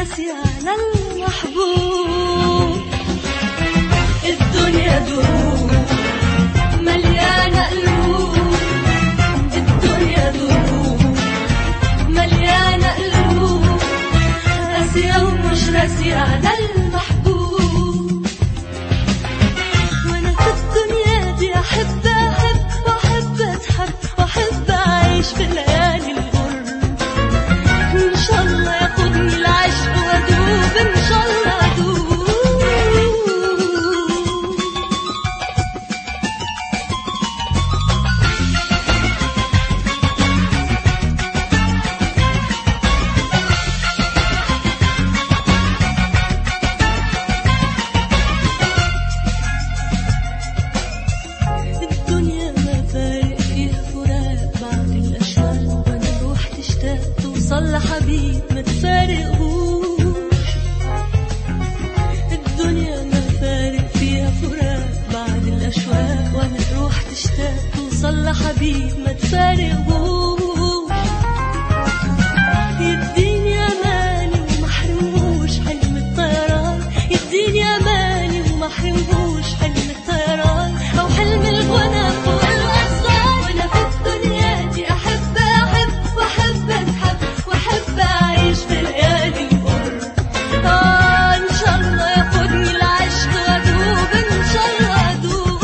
راسي على المحبوب الدنيا دروب مليانة قلوب الدنيا دروب مليانة قلوب راسية ومش راسية على المحبوب وانا في الدنيا دي احب احب واحب اتحب واحب اعيش في ليالي الغرب ان شاء الله ياخدني العشق وادوب ان شاء الله ادوب الدنيا ما فارق فيها فراق بعد الأشواق وانا روح تشتاق توصل لحبيب ما تفارقهوش الدنيا ما فارق فيها فراق بعد الأشواق وانا روح تشتاق توصل لحبيب ما تفارقهوش يديني أماني وما حرمهوش حلم الطيران يديني أماني وما حرمهوش حلم الطيران أو حلم الغنى فوق الأسوار وأنا في الدنيا دي أحب أحب وأحب أتحب وأحب أعيش في ليالي الغرب آه إن شاء الله ياخدني العشق وأدوب إن شاء الله أدوب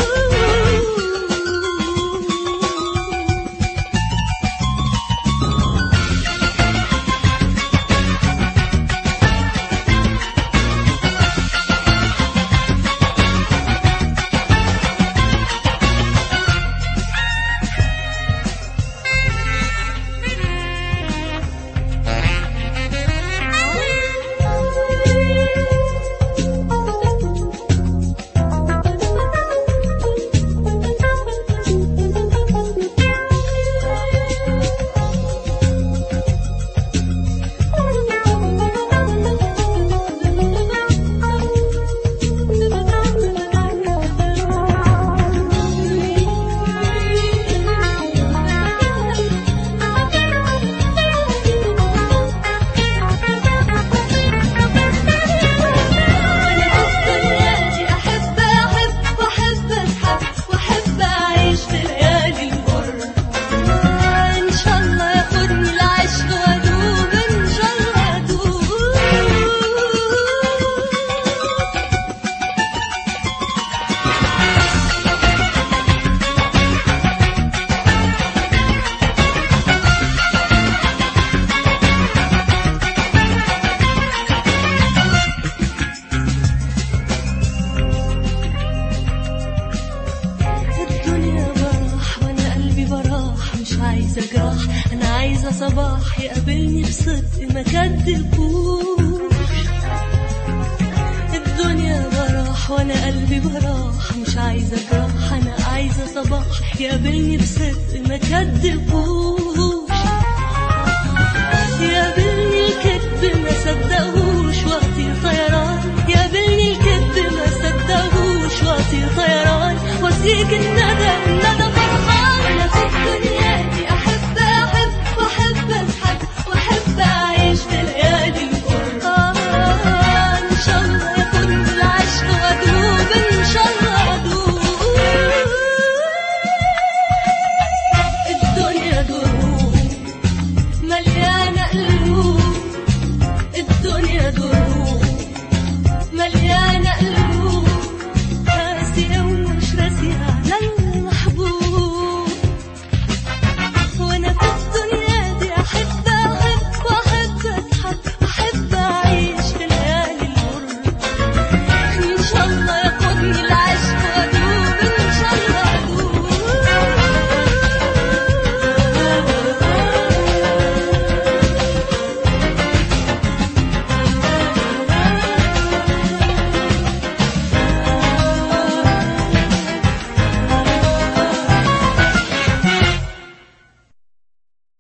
أنا في الدنيا دي أحب أحب وأحب أتحب وأحب أعيش في ليالي الغرب إن شاء الله ياخدني العشق وأدوب إن شاء الله أدوب الدنيا براح وانا قلبي براح مش عايزه جراح انا عايزه صباح يقابلني بصدق ما كدبوش الدنيا براح وانا قلبي براح مش عايزه جراح انا عايزه صباح يقابلني بصدق ما كدبوش يقابلني الكذب ما صدقهوش وقتي طيران يقابلني الكذب ما صدقهوش وقتي طيران واسيك الندى الندى فرحان انا في الدنيا دي احب احب واحب اتحب واحب اعيش في ليالي الغرب آه ان شاء الله ياخدني العشق وادوب ان شاء الله ادوب الدنيا دروب مليانة قلوب الدنيا